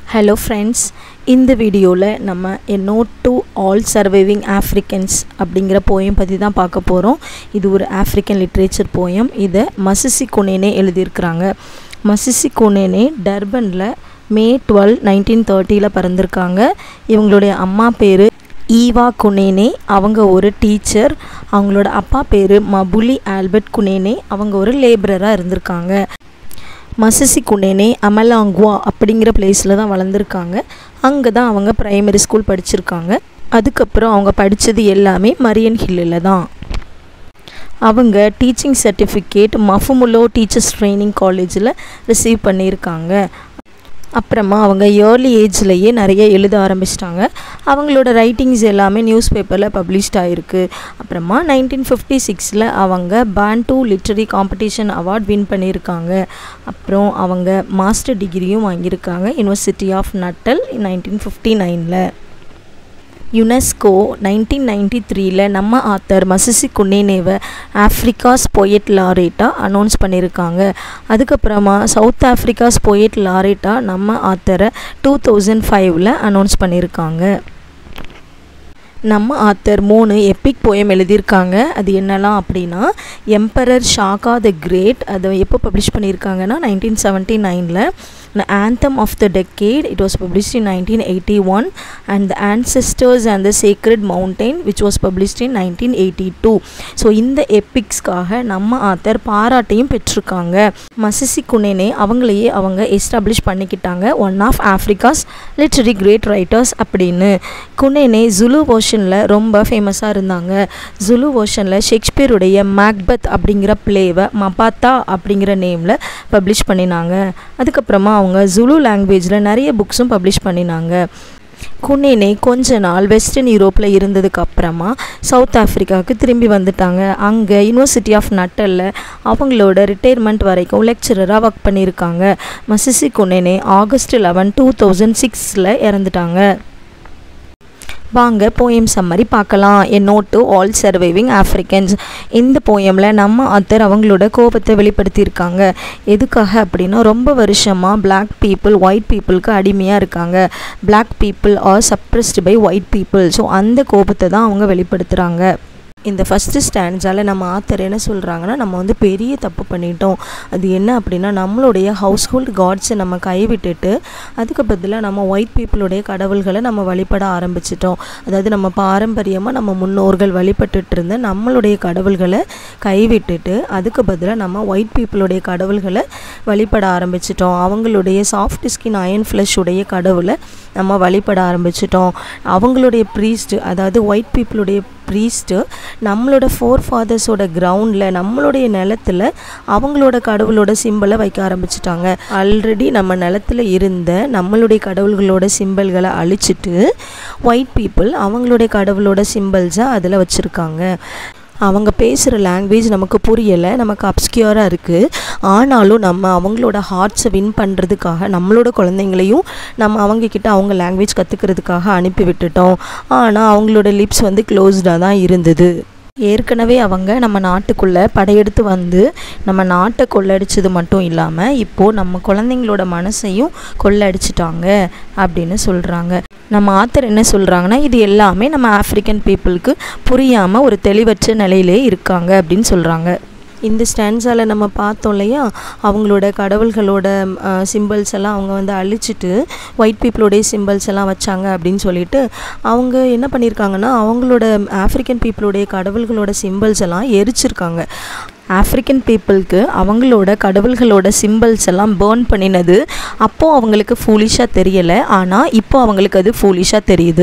Hello friends இந்த வீடியோவில் நம்ம a note to all surviving Africans அப்படிங்கிற போயம் பற்றி தான் பார்க்க போகிறோம் இது ஒரு ஆஃப்ரிக்கன் லிட்ரேச்சர் போயம் இதை மசிசி குனேனே எழுதியிருக்கிறாங்க மசிசி குனேனே டர்பனில் மே டுவெல் நைன்டீன் தேர்ட்டியில் பிறந்திருக்காங்க இவங்களுடைய அம்மா பேர் ஈவா குனேனே அவங்க ஒரு டீச்சர் அவங்களோட அப்பா பேர் மபுலி ஆல்பர்ட் குனேனே அவங்க ஒரு லேபரராக இருந்திருக்காங்க மசிசி குனேனே அமலாங்குவா அப்படிங்கிற பிளேஸில் தான் வளர்ந்துருக்காங்க அங்கே தான் அவங்க ப்ரைமரி ஸ்கூல் படிச்சிருக்காங்க அதுக்கப்புறம் அவங்க படித்தது எல்லாமே மரியன் ஹில்லில் தான் அவங்க teaching certificate Mafumulo teachers training காலேஜில் ரிசீவ் பண்ணியிருக்காங்க அப்புறமா அவங்க ஏர்லி ஏஜ்லேயே நிறைய எழுத ஆரம்பிச்சிட்டாங்க அவங்களோட ரைட்டிங்ஸ் எல்லாமே நியூஸ் பேப்பரில் பப்ளிஷ்ட் ஆகிருக்கு அப்புறமா நைன்டீன் ஃபிஃப்டி சிக்ஸில் அவங்க Bantu literary competition award win பண்ணியிருக்காங்க அப்புறம் அவங்க மாஸ்டர் டிகிரியும் வாங்கியிருக்காங்க university of Natal nineteen fifty நைனில் யுனெஸ்கோ நைன்டீன் நைன்டி த்ரீல நம்ம ஆத்தர் மசிசி குன்னேனேவை ஆஃப்ரிக்காஸ் பொயட் லாரேட்டாக அனௌன்ஸ் பண்ணியிருக்காங்க அதுக்கப்புறமா சவுத் ஆஃப்ரிக்காஸ் பொயட் லாரேட்டாக நம்ம ஆத்தரை டூ தௌசண்ட் ஃபைவ்ல அனௌன்ஸ் பண்ணியிருக்காங்க நம்ம ஆத்தர் மூணு எப்பிக் போயம் எழுதியிருக்காங்க அது என்னலாம் அப்படின்னா எம்பரர் ஷாகா த கிரேட் அதை எப்போ பப்ளிஷ் பண்ணியிருக்காங்கன்னா நைன்டீன் செவன்ட்டி நைனில் The Anthem of the Decade, it was published in 1981, and The Ancestors and the Sacred Mountain, which was published in 1982. So இந்த எப்பிக்ஸ்க்காக நம்ம ஆத்தர் பாராட்டையும் பெற்றிருக்காங்க மசிசி குனேனே அவங்களையே அவங்க எஸ்டாப்ளிஷ் பண்ணிக்கிட்டாங்க one of Africa's literary great writers அப்படின்னு குனேனே ஜுலு ஓஷனில் ரொம்ப ஃபேமஸாக இருந்தாங்க ஜுலு ஓஷனில் ஷேக்ஸ்பியருடைய மேக்பத் அப்படிங்கிற பிளேவை மபாத்தா அப்படிங்கிற நேமில் பப்ளிஷ் பண்ணினாங்க அதுக்கப்புறமா அவங்க ஜுலு லாங்குவேஜில் நிறைய புக்ஸும் பப்ளிஷ் பண்ணினாங்க குன்னேனே கொஞ்ச நாள் வெஸ்டர்ன் யூரோப்பில் இருந்ததுக்கு அப்புறமா சவுத் ஆஃப்ரிக்காவுக்கு திரும்பி வந்துட்டாங்க அங்கே யூனிவர்சிட்டி ஆஃப் நட்டலில் அவங்களோட ரிட்டையர்மெண்ட் வரைக்கும் லெக்சரராக ஒர்க் பண்ணியிருக்காங்க Mazisi Kunene August eleven two thousand சிக்ஸில் இறந்துட்டாங்க வாங்க போயம் சம்மரி பார்க்கலாம் a note to all surviving Africans இந்த போயமில் நம்ம ஆத்தர் அவங்களோட கோபத்தை வெளிப்படுத்தியிருக்காங்க எதுக்காக அப்படின்னா ரொம்ப வருஷமாக பிளாக் பீப்புள் ஒயிட் பீப்புளுக்கு அடிமையாக இருக்காங்க black people are suppressed by white people so அந்த கோபத்தை தான் அவங்க வெளிப்படுத்துகிறாங்க இந்த ஃபஸ்ட்டு ஸ்டாண்ட்ஸால் நம்ம ஆத்தர் என்ன சொல்கிறாங்கன்னா நம்ம வந்து பெரிய தப்பு பண்ணிட்டோம் அது என்ன அப்படின்னா நம்மளுடைய ஹவுஸ் ஹோல்டு காட்ஸை நம்ம கைவிட்டுட்டு அதுக்கு பதிலாக நம்ம ஒயிட் பீப்புளுடைய கடவுள்களை நம்ம வழிபட ஆரம்பிச்சிட்டோம் அதாவது நம்ம பாரம்பரியமாக நம்ம முன்னோர்கள் வழிபட்டுட்டு இருந்த நம்மளுடைய கடவுள்களை கைவிட்டுட்டு அதுக்கு பதிலாக நம்ம ஒயிட் பீப்புளுடைய கடவுள்களை வழிபட ஆரம்பிச்சிட்டோம் அவங்களுடைய சாஃப்ட் ஸ்கின் அயன் ஃப்ளஷ் உடைய கடவுளை நம்ம வழிபட ஆரம்பிச்சிட்டோம் அவங்களுடைய ப்ரீஸ்ட்டு அதாவது ஒயிட் பீப்புளுடைய ப்ரீஸ்ட்டு நம்மளோட ஃபோர் ஃபாதர்ஸோட கிரவுண்டில் நம்மளுடைய நிலத்தில் அவங்களோட கடவுளோட சிம்பிளை வைக்க ஆரம்பிச்சிட்டாங்க ஆல்ரெடி நம்ம நிலத்தில் இருந்த நம்மளுடைய கடவுள்களோட சிம்பிள்களை அழிச்சிட்டு ஒயிட் பீப்புள் அவங்களுடைய கடவுளோட சிம்பிள்ஸை அதில் வச்சுருக்காங்க அவங்க பேசுகிற லாங்குவேஜ் நமக்கு புரியலை நமக்கு அப்ஸ்கியூராக இருக்குது ஆனாலும் நம்ம அவங்களோட ஹார்ட்ஸை வின் பண்ணுறதுக்காக நம்மளோட குழந்தைங்களையும் நம்ம அவங்கக்கிட்ட அவங்க லாங்குவேஜ் கற்றுக்கிறதுக்காக அனுப்பி விட்டுட்டோம் ஆனால் அவங்களோட லிப்ஸ் வந்து க்ளோஸ்டாக தான் இருந்தது ஏற்கனவே அவங்க நம்ம நாட்டுக்குள்ளே படையெடுத்து வந்து நம்ம நாட்டை கொள்ளடிச்சது மட்டும் இல்லாமல் இப்போது நம்ம குழந்தைங்களோட மனசையும் கொள்ளடிச்சிட்டாங்க அப்படின்னு சொல்கிறாங்க நம்ம ஆத்தர் என்ன சொல்கிறாங்கன்னா இது எல்லாமே நம்ம ஆஃப்ரிக்கன் பீப்புளுக்கு புரியாமல் ஒரு தெளிவற்ற நிலையிலே இருக்காங்க அப்படின்னு சொல்கிறாங்க இந்த ஸ்டாண்ட்ஸால் நம்ம பார்த்தோம் இல்லையா அவங்களோட கடவுள்களோட சிம்பிள்ஸ் எல்லாம் அவங்க வந்து அழிச்சிட்டு ஒயிட் பீப்புளோடைய சிம்பிள்ஸ் எல்லாம் வச்சாங்க அப்படின்னு சொல்லிட்டு அவங்க என்ன பண்ணியிருக்காங்கன்னா அவங்களோட ஆஃப்ரிக்கன் பீப்புளுடைய கடவுள்களோட சிம்பிள்ஸ் எல்லாம் எரிச்சிருக்காங்க ஆஃப்ரிக்கன் பீப்புளுக்கு அவங்களோட கடவுள்களோட சிம்பிள்ஸ் எல்லாம் பேர்ன் பண்ணினது அப்போது அவங்களுக்கு ஃபூலிஷாக தெரியலை ஆனால் இப்போ அவங்களுக்கு அது ஃபூலிஷாக தெரியுது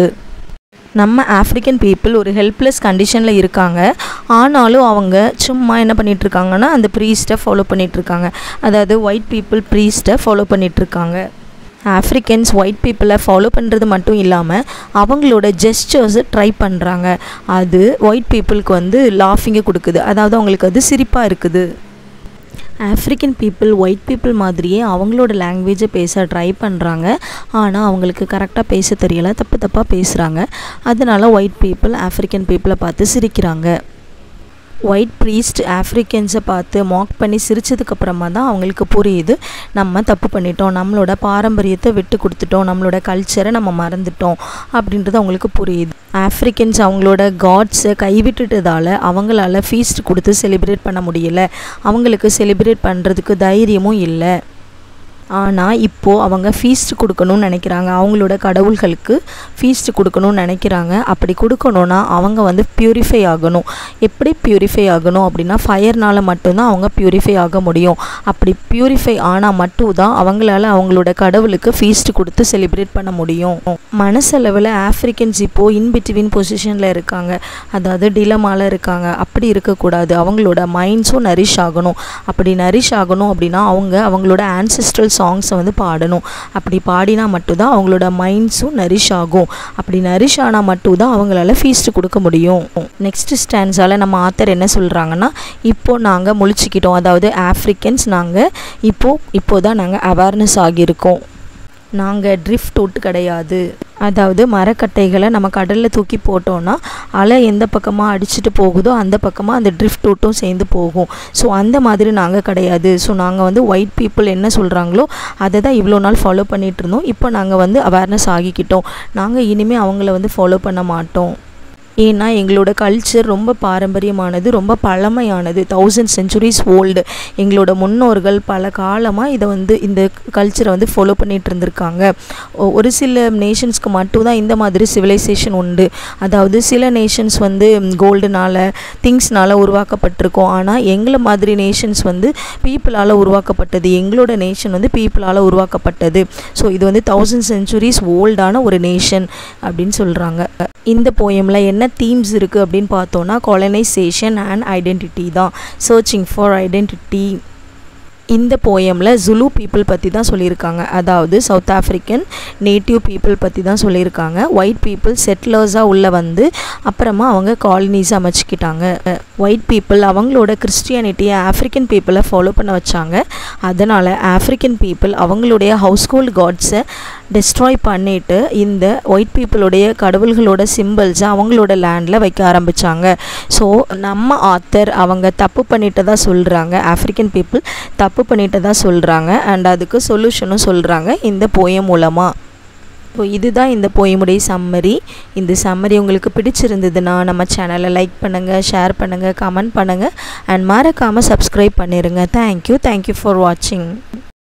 நம்ம ஆஃப்ரிக்கன் பீப்புள் ஒரு ஹெல்ப்லெஸ் கண்டிஷனில் இருக்காங்க ஆனாலும் அவங்க சும்மா என்ன பண்ணிகிட்ருக்காங்கன்னா அந்த ப்ரீஸ்ட்டை ஃபாலோ பண்ணிகிட்ருக்காங்க அதாவது ஒயிட் பீப்புள் ப்ரீஸ்ட்டை ஃபாலோ பண்ணிகிட்ருக்காங்க ஆஃப்ரிக்கன்ஸ் ஒயிட் பீப்புளை ஃபாலோ பண்ணுறது மட்டும் இல்லாமல் அவங்களோட ஜெஸ்டர்ஸை ட்ரை பண்ணுறாங்க அது ஒயிட் பீப்புளுக்கு வந்து லாஃபிங்கை கொடுக்குது அதாவது அவங்களுக்கு அது சிரிப்பாக இருக்குது ஆஃப்ரிக்கன் பீப்புள் ஒயிட் பீப்புள் மாதிரியே அவங்களோட லாங்குவேஜை பேச ட்ரை பண்ணுறாங்க ஆனால் அவங்களுக்கு கரெக்டாக பேச தெரியலை தப்பு தப்பாக பேசுகிறாங்க அதனால ஒயிட் பீப்புள் ஆஃப்ரிக்கன் பீப்புளை பார்த்து சிரிக்கிறாங்க ஒயிட் ப்ரீஸ்ட் ஆஃப்ரிக்கன்ஸை பார்த்து மாக் பண்ணி சிரிச்சதுக்கப்புறமா தான் அவங்களுக்கு புரியுது நம்ம தப்பு பண்ணிட்டோம் நம்மளோட பாரம்பரியத்தை விட்டு கொடுத்துட்டோம் நம்மளோட கல்ச்சரை நம்ம மறந்துட்டோம் அப்படின்றது அவங்களுக்கு புரியுது ஆஃப்ரிக்கன்ஸ் அவங்களோட காட்ஸை கைவிட்டுட்டதால் அவங்களால ஃபீஸ்ட் கொடுத்து செலிப்ரேட் பண்ண முடியல அவங்களுக்கு செலிப்ரேட் பண்ணுறதுக்கு தைரியமும் இல்லை ஆனால் இப்போது அவங்க ஃபீஸ்ட் கொடுக்கணும்னு நினைக்கிறாங்க அவங்களோட கடவுள்களுக்கு ஃபீஸ்ட் கொடுக்கணும்னு நினைக்கிறாங்க அப்படி கொடுக்கணுன்னா அவங்க வந்து ப்யூரிஃபை ஆகணும் எப்படி ப்யூரிஃபை ஆகணும் அப்படின்னா ஃபயர்னால் மட்டும்தான் அவங்க ப்யூரிஃபை ஆக முடியும் அப்படி ப்யூரிஃபை ஆனால் மட்டும்தான் அவங்களால அவங்களோட கடவுளுக்கு ஃபீஸ்ட் கொடுத்து செலிப்ரேட் பண்ண முடியும் மனசளவில் ஆஃப்ரிக்கன்ஸ் இப்போது இன்பிட்வீன் பொசிஷனில் இருக்காங்க அதாவது டிலமால இருக்காங்க அப்படி இருக்கக்கூடாது அவங்களோட மைண்ட்ஸும் நரிஷ் ஆகணும் அப்படி நரிஷ் ஆகணும் அப்படின்னா அவங்க அவங்களோட ஆன்செஸ்ட்ரல் சாங்ஸை வந்து பாடணும் அப்படி பாடினா மட்டும்தான் அவங்களோட மைண்ட்ஸும் நரிஷ் ஆகும் அப்படி நரிஷ் ஆனால் மட்டும்தான் அவங்களால ஃபீஸ்ட் கொடுக்க முடியும் நெக்ஸ்ட் ஸ்டாண்ட்ஸால் நம்ம ஆத்தர் என்ன சொல்கிறாங்கன்னா இப்போது நாங்கள் முழிச்சிக்கிட்டோம் அதாவது ஆஃப்ரிக்கன்ஸ் நாங்கள் இப்போது இப்போ தான் நாங்கள் அவேர்னஸ் ஆகியிருக்கோம் நாங்கள் ட்ரிஃப்ட் அவுட் கிடையாது அதாவது மரக்கட்டைகளை நம்ம கடலில் தூக்கி போட்டோன்னா அலை எந்த பக்கமாக அடிச்சுட்டு போகுதோ அந்த பக்கமாக அந்த ட்ரிஃப்ட் அவுட்டும் சேர்ந்து போகும் ஸோ அந்த மாதிரி நாங்கள் கிடையாது ஸோ நாங்கள் வந்து ஒயிட் பீப்புள் என்ன சொல்கிறாங்களோ அதை தான் இவ்வளோ நாள் ஃபாலோ பண்ணிகிட்டு இருந்தோம் இப்போ நாங்கள் வந்து அவேர்னஸ் ஆகிக்கிட்டோம் நாங்கள் இனிமேல் அவங்கள வந்து ஃபாலோ பண்ண மாட்டோம் ஏன்னா எங்களோட கல்ச்சர் ரொம்ப பாரம்பரியமானது ரொம்ப பழமையானது தௌசண்ட் செஞ்சுரிஸ் ஓல்டு எங்களோட முன்னோர்கள் பல காலமாக இதை வந்து இந்த கல்ச்சரை வந்து ஃபாலோ பண்ணிகிட்டு இருந்திருக்காங்க ஒரு சில நேஷன்ஸ்க்கு மட்டும்தான் இந்த மாதிரி சிவிலைசேஷன் உண்டு அதாவது சில நேஷன்ஸ் வந்து கோல்டுனால் திங்ஸ்னால் உருவாக்கப்பட்டிருக்கோம் ஆனால் எங்களை மாதிரி நேஷன்ஸ் வந்து பீப்புளால் உருவாக்கப்பட்டது எங்களோட நேஷன் வந்து பீப்புளால் உருவாக்கப்பட்டது ஸோ இது வந்து தௌசண்ட் செஞ்சுரிஸ் ஓல்டான ஒரு நேஷன் அப்படின்னு சொல்கிறாங்க இந்த போயமில் என்ன தீம்ஸ் இருக்குது அப்படின்னு பார்த்தோன்னா கொலனைசேஷன் அண்ட் ஐடென்டிட்டி தான் சர்ச்சிங் ஃபார் ஐடென்டிட்டி இந்த போயமில் ஜுலு பீப்புள் பற்றி தான் சொல்லியிருக்காங்க அதாவது சவுத் ஆஃப்ரிக்கன் நேட்டிவ் பீப்புள் பற்றி தான் சொல்லியிருக்காங்க ஒயிட் பீப்புள் செட்டிலர்ஸாக உள்ள வந்து அப்புறமா அவங்க காலனிஸ் அமைச்சிக்கிட்டாங்க ஒயிட் பீப்புள் அவங்களோட கிறிஸ்டியானிட்டியை ஆஃப்ரிக்கன் பீப்புளை ஃபாலோ பண்ண வச்சாங்க அதனால் ஆஃப்ரிக்கன் பீப்புள் அவங்களுடைய ஹவுஸ்ஹோல்ட் காட்ஸை டெஸ்ட்ராய் பண்ணிவிட்டு இந்த ஒயிட் பீப்புளுடைய கடவுள்களோட சிம்பிள்ஸை அவங்களோட லேண்டில் வைக்க ஆரம்பித்தாங்க ஸோ நம்ம ஆத்தர் அவங்க தப்பு பண்ணிட்டதா சொல்கிறாங்க ஆஃப்ரிக்கன் பீப்புள் தப்பு பண்ணிட்டதா சொல்கிறாங்க அண்ட் அதுக்கு சொல்யூஷனும் சொல்கிறாங்க இந்த போயம் மூலமாக ஸோ இதுதான் இந்த போயமுடைய சம்மரி இந்த சம்மரி உங்களுக்கு பிடிச்சிருந்ததுன்னா நம்ம சேனலை லைக் பண்ணுங்கள் ஷேர் பண்ணுங்கள் கமெண்ட் பண்ணுங்கள் அண்ட் மறக்காமல் சப்ஸ்கிரைப் பண்ணிடுங்க தேங்க்யூ தேங்க்யூ ஃபார் வாட்சிங்